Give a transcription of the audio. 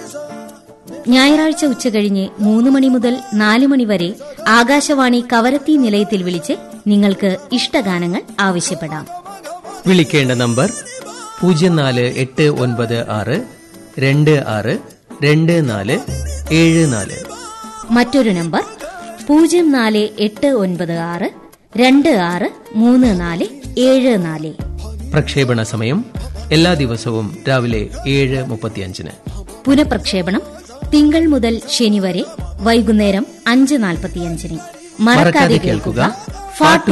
ഞായറാഴ്ച ഉച്ചകഴിഞ്ഞ് മൂന്ന് മണി മുതൽ നാല് മണി വരെ ആകാശവാണി കവരത്തി നിലയത്തിൽ വിളിച്ച് നിങ്ങൾക്ക് ഇഷ്ടഗാനങ്ങൾ ആവശ്യപ്പെടാം വിളിക്കേണ്ട നമ്പർ പൂജ്യം നാല് എട്ട് ഒൻപത് ആറ് രണ്ട് ആറ് രണ്ട് നാല് ഏഴ് നാല് മറ്റൊരു നമ്പർ പൂജ്യം നാല് എട്ട് ഒൻപത് ആറ് രണ്ട് ആറ് മൂന്ന് നാല് ഏഴ് നാല് പ്രക്ഷേപണ സമയം എല്ലാ ദിവസവും രാവിലെ ഏഴ് മുപ്പത്തിയഞ്ചിന് പുനഃപ്രക്ഷേപണം തിങ്കൾ മുതൽ ശനി വരെ വൈകുന്നേരം അഞ്ച് നാൽപ്പത്തിയഞ്ചിന് മറക്കാതെ കേൾക്കുക ഫാട്ട്